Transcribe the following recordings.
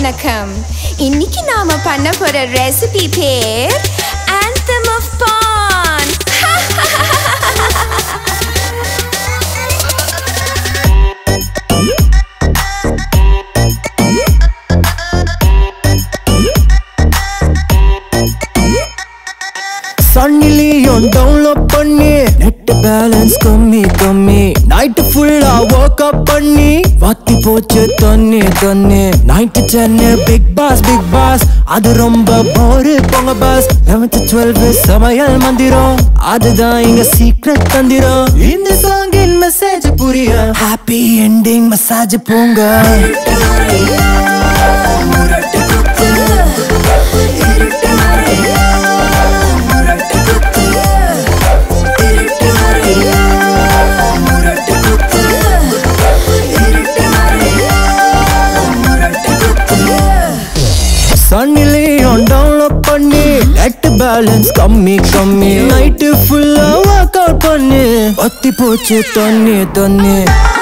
வணக்கம் இன்னைக்கு நாம பண்ண போற ரெசிபி பேர் anthem of பான் சன்னிலியும் டவுன்லோட் பண்ணி நெட் பேலன்ஸ் கம்மி கம்மி நைட்டு ஃபுல்லா ஒர்க் அப் பண்ணி வத்தி போச்சு தண்ணி தண்ணி night ten big boss big boss அது ரொம்ப போரு போங்க பாஸ் லெவன்த் டுவெல்த் சமையல் மந்திரம் அதுதான் இங்க சீக்ரெட் தந்திரம் இந்த சாங்கின் மெசேஜ் புரிய ஹாப்பி எண்டிங் மசாஜ் போங்க சன்னிலையும் டவுன்லோட் பண்ணி நெட் பேலன்ஸ் கம்மி கம்மி நைட்டு ஃபுல்லா ஒர்க் அவுட் பண்ணி பத்தி போச்சு தண்ணி தண்ணி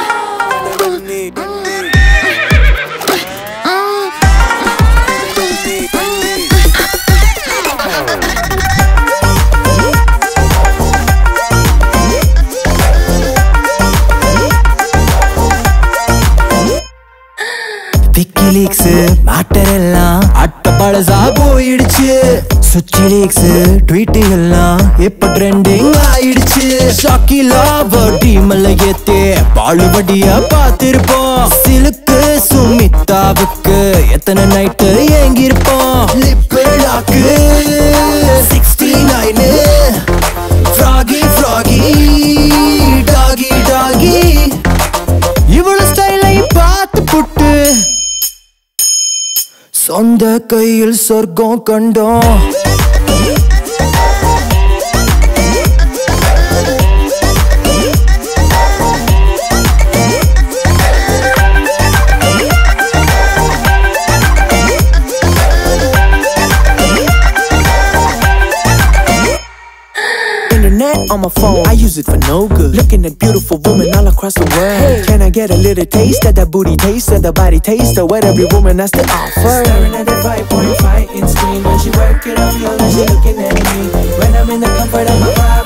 விக்கிலீக்ஸ் மேட்டர் எல்லாம் அட்ட பழசா போயிடுச்சு சுச்சி லீக்ஸ் ட்வீட்டிங் எல்லாம் இப்ப ட்ரெண்டிங் ஆயிடுச்சு ஷாக்கிலா டீம்ல ஏத்தே பாலுபடியா பார்த்திருப்போம் சிலுக்கு சுமிதாவுக்கு எத்தனை நைட்டு ஏங்கிருப்போம் lip lock sixty nine froggy froggy doggy doggy இவ்வளவு ஸ்டைலை பார்த்து புட்டு சொந்த கையில் சொர்க்கம் கண்டோம் Internet on my phone, I use it for no good. Looking at beautiful women all across the world. Can I get a little taste of that booty taste of the body taste of what every woman has to offer? Staring at the 5.5 in screen when she work it, I feel like she looking at me. When I'm in the comfort of my body.